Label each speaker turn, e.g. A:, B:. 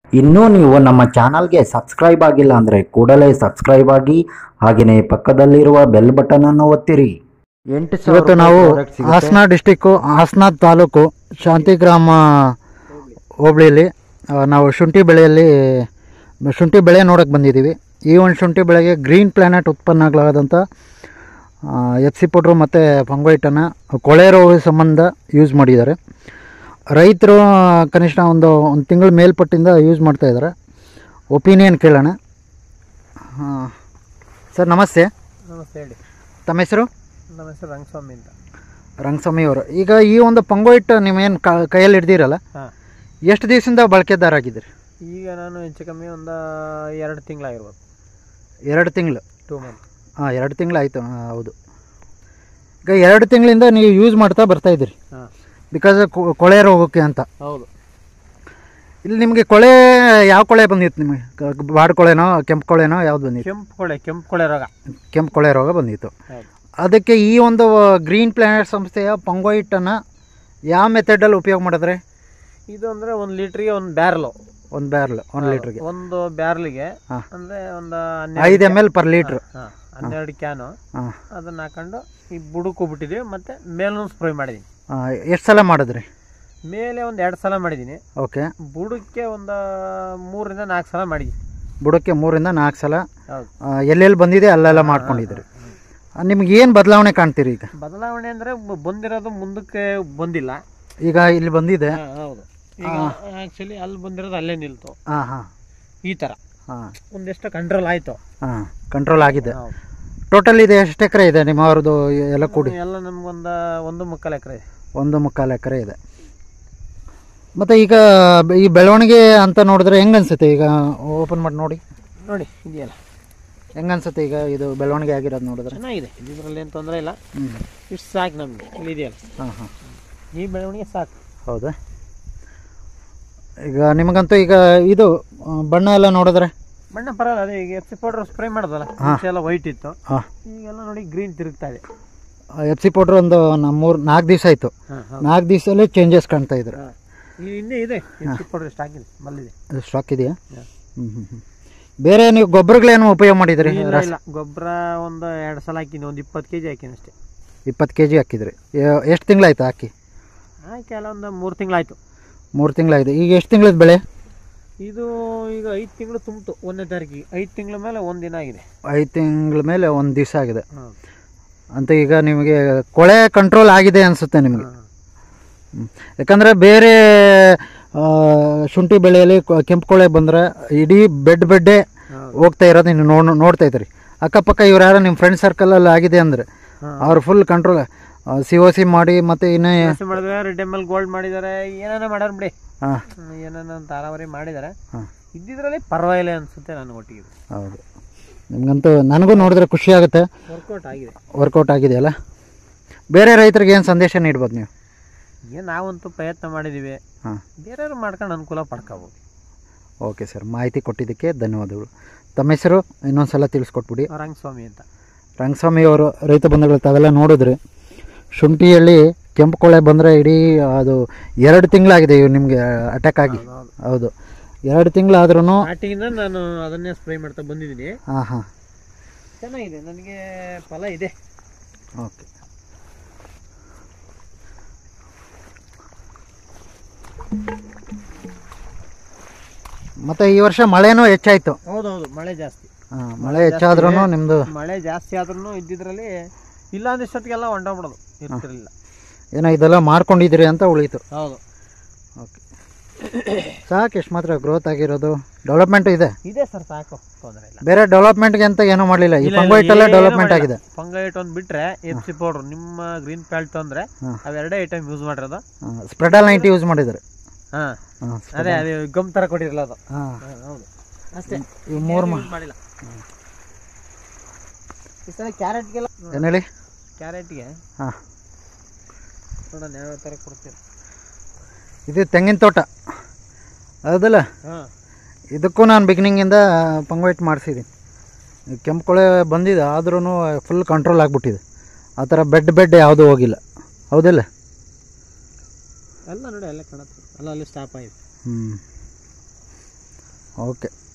A: ಇನ್ನೂ ನೀವು ನಮ್ಮ ಚಾನಲ್ಗೆ ಸಬ್ಸ್ಕ್ರೈಬ್ ಆಗಿಲ್ಲ ಅಂದರೆ ಕೂಡಲೇ ಸಬ್ಸ್ಕ್ರೈಬ್ ಆಗಿ ಹಾಗೆಯೇ ಪಕ್ಕದಲ್ಲಿರುವ ಬೆಲ್ ಬಟನನ್ನು ಒತ್ತಿರಿ ಎಂಟು
B: ಇವತ್ತು ನಾವು ಹಾಸನ ಡಿಸ್ಟಿಕ್ಕು ಹಾಸನ ತಾಲೂಕು ಶಾಂತಿಗ್ರಾಮ ಹೋಬಳಿಯಲ್ಲಿ ಆ, ನಾವು ಶುಂಠಿ ಬೆಳೆಯಲ್ಲಿ ಶುಂಠಿ ಬೆಳೆ ನೋಡೋಕೆ ಬಂದಿದ್ದೀವಿ ಈ ಒಂದು ಶುಂಠಿ ಬೆಳೆಗೆ ಗ್ರೀನ್ ಪ್ಲಾನೆಟ್ ಉತ್ಪನ್ನಗಳಾದಂಥ ಎಫ್ ಸಿ ಪೌಡ್ರು ಮತ್ತು ಫಂಗೋಯಿಟನ್ನು ಕೊಳೆ ರೋಗ ಸಂಬಂಧ ಯೂಸ್ ಮಾಡಿದ್ದಾರೆ ರೈತರು ಕನಿಷ್ಠ ಒಂದು ಒಂದು ತಿಂಗಳ ಮೇಲ್ಪಟ್ಟಿಂದ ಯೂಸ್ ಮಾಡ್ತಾ ಇದ್ದಾರೆ ಒಪಿನಿಯನ್ ಕೇಳೋಣ ಹಾಂ ಸರ್ ನಮಸ್ತೆ
C: ನಮಸ್ತೆ ಹೇಳಿ
B: ತಮ್ಮ ಹೆಸರು
C: ನಮ್ಮ ಹೆಸರು ರಂಗಸ್ವಾಮಿ ಅಂತ
B: ರಂಗಸ್ವಾಮಿ ಅವರು ಈಗ ಈ ಒಂದು ಪಂಗೋಯಿಟ್ ನೀವೇನು ಕೈಯಲ್ಲಿ ಹಿಡ್ದಿರಲ್ಲ
C: ಹಾಂ
B: ಎಷ್ಟು ದಿವಸದಿಂದ ಬಳಕೆದಾರಾಗಿದ್ದೀರಿ
C: ಈಗ ನಾನು ಹೆಚ್ಚು ಕಮ್ಮಿ ಒಂದು ಎರಡು ತಿಂಗಳಾಗಿರ್ಬೋದು
B: ಎರಡು ತಿಂಗಳು
C: ಟೂ ಮಂತ್
B: ಹಾಂ ಎರಡು ತಿಂಗಳಾಯಿತು ಹೌದು ಈಗ ಎರಡು ತಿಂಗಳಿಂದ ನೀವು ಯೂಸ್ ಮಾಡ್ತಾ ಬರ್ತಾ ಇದ್ದೀರಿ
C: ಹಾಂ
B: ಬಿಕಾಸ್ ಕೊಳೆ ರೋಗಕ್ಕೆ ಅಂತ
C: ಹೌದು
B: ಇಲ್ಲಿ ನಿಮಗೆ ಕೊಳೆ ಯಾವ ಕೊಳೆ ಬಂದಿತ್ತು ನಿಮಗೆ ಕ- ಬಾಡ್ ಕೊಳೆನೋ ಕೆಂಪು ಕೊಳೆನೋ ಯಾವ್ದು ಬಂದಿತ್ತು
C: ಕೆಂಪು ಕೊಳೆ ಕೆಂಪು ಕೊಳೆ ರೋಗ
B: ಕೆಂಪು ಕೊಳೆ ರೋಗ ಬಂದಿತ್ತು
C: ಹೌದು
B: ಅದಕ್ಕೆ ಈ ಒಂದು ಗ್ರೀನ್ ಪ್ಲಾನೆಟ್ ಸಂಸ್ಥೆಯ ಪಂಗೋಯಿಟನ್ನು ಯಾವ ಮೆಥಡಲ್ಲಿ ಉಪಯೋಗ ಮಾಡಿದ್ರೆ
C: ಇದು ಅಂದರೆ ಒಂದು ಲೀಟ್ರಿಗೆ ಒಂದು ಬ್ಯಾರಲು
B: ಒಂದು ಬ್ಯಾರ್ಲ್ ಒಂದು ಲೀಟ್ರಿಗೆ
C: ಒಂದು ಬ್ಯಾರ್ಲಿಗೆ
B: ಹಾಂ.
C: ಅಂದರೆ ಒಂದು
B: ಐದು ಎಮ್ ಎಲ್ ಪರ್ ಲೀಟ್ರ್
C: ಹಾಂ ಹನ್ನೆರಡು ಕ್ಯಾನು
B: ಹಾಂ
C: ಅದನ್ನು ಹಾಕೊಂಡು ಈ ಬುಡಕ್ಕೆ ಹೋಗ್ಬಿಟ್ಟಿದ್ದೀವಿ ಮತ್ತು ಮೇಲೂ ಸ್ಪ್ರೇ ಮಾಡಿದ್ದೀನಿ
B: ಎಷ್ಟು ಸಲ ಮಾಡಿದ್ರಿ
C: ಮೇಲೆ ಒಂದು ಎರಡು ಸಲ ಮಾಡಿದ್ದೀನಿ
B: ಓಕೆ
C: ಬುಡಕ್ಕೆ ಒಂದು ಮೂರರಿಂದ ನಾಲ್ಕು ಸಲ ಮಾಡಿದ್ದೀನಿ
B: ಬುಡಕ್ಕೆ ಮೂರಿಂದ ನಾಲ್ಕು ಸಲ
C: ಹೌದು
B: ಆ, ಎಲ್ಲೆಲ್ಲಿ ಬಂದಿದೆ ಅಲ್ಲೆಲ್ಲ ಮಾಡ್ಕೊಂಡಿದ್ದೀರಿ ನಿಮ್ಗೆ ಏನು ಬದಲಾವಣೆ ಕಾಣ್ತೀರಿ ಈಗ
C: ಬದಲಾವಣೆ ಅಂದರೆ ಬಂದಿರೋದು ಮುಂದಕ್ಕೆ ಬಂದಿಲ್ಲ
B: ಈಗ ಇಲ್ಲಿ ಬಂದಿದೆ
C: ಹಾ, ಹೌದು ಈಗ ಆಕ್ಚುಲಿ ಅಲ್ಲಿ ಬಂದಿರೋದು ಅಲ್ಲೇ ನಿಲ್ತು
B: ಹಾಂ ಹಾಂ
C: ಈ ತರ
B: ಹಾಂ
C: ಒಂದೆಷ್ಟು ಕಂಟ್ರೋಲ್ ಆಯ್ತು
B: ಹಾಂ ಕಂಟ್ರೋಲ್ ಆಗಿದೆ
C: ಹೌದು.
B: ಟೋಟಲ್ ಇದೆ ಎಷ್ಟು ಎಕರೆ ಇದೆ ನಿಮ್ಮ ಅವ್ರದ್ದು ಎಲ್ಲ ಕೂಡಿ
C: ಎಲ್ಲ ನಮ್ಗೊಂದ ಒಂದು ಮುಕ್ಕಾಲು ಎಕರೆ
B: ಒಂದು ಮುಕ್ಕಾಲು ಎಕರೆ ಇದೆ ಮತ್ತು ಈಗ ಬ- ಈ ಬೆಳವಣಿಗೆ ಅಂತ ನೋಡಿದ್ರೆ ಹೆಂಗೆ ಅನ್ಸುತ್ತೆ ಈಗ ಓಪನ್ ಮಾಡಿ ನೋಡಿ
C: ನೋಡಿ ಇದೆಯಲ್ಲ
B: ಹೆಂಗೆ ಅನ್ಸುತ್ತೆ ಈಗ ಇದು ಬೆಳವಣಿಗೆ ಆಗಿರೋದು ನೋಡಿದ್ರೆ
C: ಚೆನ್ನಾಗಿದೆ ಇದರಲ್ಲಿ ಏನು ತೊಂದರೆ ಇಲ್ಲ
B: ಹ್ಞೂ
C: ಇಷ್ಟು ಸಾಕು ನಮಗೆ ಇಲ್ಲಿ ಇದೆಯಲ್ಲ
B: ಹಾಂ ಹಾಂ
C: ಈ ಬೆಳವಣಿಗೆ ಸಾಕು
B: ಹೌದಾ ಈಗ ನಿಮಗಂತೂ ಈಗ ಇದು ಆ, ಬಣ್ಣ ಎಲ್ಲ ನೋಡಿದ್ರೆ
C: ಬಣ್ಣ ಪರವಾಗಿಲ್ಲ ಅದೇ ಈಗ ಎಫ್ ಸಿ ಪೌಡರ್ ಸ್ಪ್ರೇ ಮಾಡೋದಲ್ಲ ಮುಂಚೆ ಎಲ್ಲ ವೈಟ್ ಇತ್ತು
B: ಹಾಂ
C: ಈಗೆಲ್ಲ ನೋಡಿ ಗ್ರೀನ್ ತಿರುಗ್ತಾ ಇದೆ
B: ಎಫ್ ಸಿ ಪೌಡ್ರ್ ಒಂದು ನಮ್ಮ ಮೂರು ನಾಲ್ಕು ದಿವಸ ಆಯಿತು
C: ಹಾಂ
B: ನಾಲ್ಕು ದಿವಸದಲ್ಲೇ ಚೇಂಜಸ್ ಕಾಣ್ತಾ ಇದ್ರು
C: ಹಾಂ ಇಲ್ಲಿ ಇನ್ನೇ ಇದೆ ಎಫ್ ಸಿ ಪೌಡರ್ ಎಷ್ಟು ಹಾಕಿದೆ ಮಲ್ಲಿದೆ
B: ಅದು ಸ್ಟಾಕ್ ಇದೆಯಾ
C: ಹಾ.
B: ಹ್ಞೂ ಹ್ಞೂ ಹ್ಞೂ ಬೇರೆ ನೀವು ಗೊಬ್ಬರಗಳೇನು ಉಪಯೋಗ ಮಾಡಿದ್ರಿ
C: ಇಲ್ಲ ಇಲ್ಲ ಗೊಬ್ಬರ ಒಂದು ಎರಡು ಸಲ ಹಾಕಿನಿ ಒಂದು ಇಪ್ಪತ್ತು ಕೆ ಜಿ ಹಾಕಿನಿ ಅಷ್ಟೇ
B: ಇಪ್ಪತ್ತು ಕೆ ಜಿ ಹಾಕಿದ್ರಿ ಎಷ್ಟು ತಿಂಗಳಾಯ್ತು ಹಾಕಿ
C: ಹಾಕಿ ಎಲ್ಲ ಒಂದು ಮೂರು ತಿಂಗಳಾಯ್ತು
B: ಮೂರು ತಿಂಗಳಾಗಿದೆ ಈಗ ಎಷ್ಟು ತಿಂಗಳದ ಬೆಳೆ
C: ಇದು ಈಗ ಐದು ತಿಂಗಳು ತುಂಬಿತು ಒಂದನೇ ತಾರೀಕಿಗೆ ಐದು ತಿಂಗಳ ಮೇಲೆ ಒಂದು ದಿನ ಆಗಿದೆ
B: ಐದು ತಿಂಗಳ ಮೇಲೆ ಒಂದು ದಿವಸ ಆಗಿದೆ
C: ಹಾಂ
B: ಅಂತ ಈಗ ನಿಮಗೆ ಕೊಳೆ ಕಂಟ್ರೋಲ್ ಆಗಿದೆ ಅನಿಸುತ್ತೆ ನಿಮಗೆ
C: ಹಾಂ
B: ಹ್ಮ್. ಯಾಕಂದರೆ ಬೇರೆ ಆ, ಶುಂಠಿ ಬೆಳೆಯಲ್ಲಿ ಕೊ- ಕೆಂಪು ಕೊಳೆ ಬಂದರೆ ಇಡೀ ಬೆಡ್ ಬೆಡ್ಡೇ
C: ಹೌದು.
B: ಹೋಗ್ತಾ ಇರೋದು ನೀವು ನೋಡ್ ನೋಡ್ತಾ ಇದ್ರಿ ಅಕ್ಕಪಕ್ಕ ಇವ್ರು ಯಾರೋ ನಿಮ್ಮ ಫ್ರೆಂಡ್ ಸರ್ಕಲಲ್ಲಿ ಆಗಿದೆ ಅಂದರೆ
C: ಹಾಂ.
B: ಅವ್ರು full control C O C ಮಾಡಿ ಮತ್ತು ಇನ್ನೂ
C: ಕೆಲಸ ಮಾಡಿದ್ರೆ ರೆಡ್ ಎಮ್ ಎಲ್ ಗೋಲ್ಡ್ ಮಾಡಿದ್ದಾರೆ ಏನೇನೋ ಮಾಡ್ಯಾರ ಬಿಡಿ
B: ಹಾಂ
C: ಹ್ಮ್, ಏನೇನೋ ತಾರಾವರಿ ಮಾಡಿದ್ದಾರೆ
B: ಹಾಂ
C: ಇದ್ದಿದ್ರಲ್ಲಿ ಪರವಾಗಿಲ್ಲ ಅನ್ಸುತ್ತೆ ನನಗೆ ಒಟ್ಟಿಗೆ
B: ಹೌದು ನಿಮಗಂತೂ ನನಗೂ ನೋಡಿದ್ರೆ ಖುಷಿ ಆಗುತ್ತೆ
C: ವರ್ಕೌಟ್ ಆಗಿದೆ
B: ವರ್ಕೌಟ್ ಆಗಿದೆಯಲ್ಲ ಬೇರೆ ರೈತರಿಗೆ ಏನು ಸಂದೇಶ ನೀಡ್ಬೋದು ನೀವು
C: ಏನು ನಾವಂತೂ ಪ್ರಯತ್ನ ಮಾಡಿದ್ದೀವಿ
B: ಹಾಂ
C: ಬೇರೆಯವ್ರು ಮಾಡ್ಕೊಂಡು ಅನುಕೂಲ ಪಡ್ಕೋಬೋದು
B: ಓಕೆ ಸರ್ ಮಾಹಿತಿ ಕೊಟ್ಟಿದ್ದಕ್ಕೆ ಧನ್ಯವಾದಗಳು ತಮ್ಮ ಹೆಸರು ಇನ್ನೊಂದು ಸಲ ತಿಳಿಸ್ಕೊಟ್ಬಿಡಿ
C: ರಂಗಸ್ವಾಮಿ ಅಂತ
B: ರಂಗಸ್ವಾಮಿ ಅವರು ರೈತ ಬಂಧುಗಳು ತಾವೆಲ್ಲ ನೋಡಿದ್ರೆ ಶುಂಠಿಯಲ್ಲಿ ಕೆಂಪು ಕೊಳೆ ಬಂದರೆ ಇಡೀ ಅದು ಎರಡು ತಿಂಗಳಾಗಿದೆ ಇವು ನಿಮಗೆ ಅಟ್ಯಾಕ್ ಆಗಿ
C: ಹೌದು.
B: ಹೌದು ಎರಡು ತಿಂಗಳಾದ್ರೂ
C: ಸ್ಟಾರ್ಟಿಂಗಿಂದ ನಾನು ಅದನ್ನೇ ಸ್ಪ್ರೇ ಮಾಡ್ತಾ ಬಂದಿದ್ದೀನಿ
B: ಹಾಂ ಹಾಂ
C: ಚೆನ್ನಾಗಿದೆ ನನಗೆ ಫಲ ಇದೆ
B: ಓಕೆ ಮತ್ತು ಈ ವರ್ಷ ಮಳೆನೂ ಹೆಚ್ಚಾಯಿತು
C: ಹೌದೌದು ಮಳೆ ಜಾಸ್ತಿ
B: ಹಾಂ ಮಳೆ ಹೆಚ್ಚಾದ್ರೂ ನಿಮ್ಮದು
C: ಮಳೆ ಜಾಸ್ತಿ ಆದ್ರೂ ಇದ್ದಿದ್ರಲ್ಲಿ ಇಲ್ಲ ಅಂದಿಷ್ಟೊತ್ತಿಗೆಲ್ಲ ಹೊಂಟೋಗ್ಬಿಡೋದು ಇರ್ತಿರ್ಲಿಲ್ಲ
B: ಏನೋ ಇದೆಲ್ಲ ಮಾಡ್ಕೊಂಡಿದ್ದೀರಿ ಅಂತ ಉಳೀತು
C: ಹೌದು
B: ಓಕೆ ಸಾಕು ಎಷ್ಟು ಮಾತ್ರ ಗ್ರೋತ್ ಆಗಿರೋದು ಡೆವಲಪ್ಮೆಂಟ್ ಇದೆ
C: ಇದೆ ಸರ್ ಸಾಕು ತೊಂದರೆ ಇಲ್ಲ
B: ಬೇರೆ ಡೆವಲಪ್ಮೆಂಟ್ಗೆ ಅಂತ ಏನೂ ಮಾಡಲಿಲ್ಲ ಈ ಪಂಗೋಯಿಟಲ್ಲೇ ಡೆವಲಪ್ಮೆಂಟ್ ಆಗಿದೆ
C: ಫಂಗೈಟ್ ಒಂದು ಬಿಟ್ರೆ ಎಫ್ ಸಿ ಪೌಡರ್ ನಿಮ್ಮ ಗ್ರೀನ್ ಪ್ಯಾಲ್ಟ್ ಅಂದ್ರೆ
B: ಹಾ.
C: ಅವೆರಡೇ ಐಟಮ್ ಯೂಸ್ ಮಾಡಿರೋದು
B: ಸ್ಪ್ರೆಡಲ್ ನೈಂಟಿ ಯೂಸ್ ಮಾಡಿದ್ದಾರೆ
C: ಹಾ
B: ಹಾಂ
C: ಅದೇ ಅದೇ ಗಮ್ ತರ ಕೊಟ್ಟಿರಲ್ಲ ಅದು
B: ಹಾಂ
C: ಹಾ, ಹೌದು ಅಷ್ಟೇ
B: ಇವು ಮೂರು ಮಾ
C: ಯೂಸ್ ಮಾಡಿಲ್ಲ ಈ ಸಲ ಕ್ಯಾರೆಟ್ಗೆಲ್ಲ
B: ಏನು ಹೇಳಿ
C: ಕ್ಯಾರೆಟ್ಗೆ
B: ಹಾಂ
C: ನೋಡೋಣ ಯಾವ ಥರ ಕೊಡ್ತೀರಿ
B: ಇದು ತೆಂಗಿನ ತೋಟ ಹೌದಲ್ಲ
C: ಹಾಂ
B: ಇದಕ್ಕೂ ನಾನು ಬಿಗಿನಿಂಗಿಂದ ಪಂಗೋಯಿಟ್ ಮಾಡಿಸಿದ್ದೀನಿ ಕೆಂಪು ಕೊಳೆ ಬಂದಿದೆ ಆದ್ರೂ ಫುಲ್ ಕಂಟ್ರೋಲ್ ಆಗಿಬಿಟ್ಟಿದೆ ಆ ಥರ ಬೆಡ್ ಬೆಡ್ ಯಾವುದೂ ಹೋಗಿಲ್ಲ ಹೌದಿಲ್ಲ
C: ಎಲ್ಲ ನೋಡಿ ಎಲ್ಲ ಕಾಣುತ್ತೆ ಅಲ್ಲ ಅಲ್ಲಿ ಸ್ಟಾಪ್ ಆಗಿದೆ
B: ಹ್ಞೂ ಓಕೆ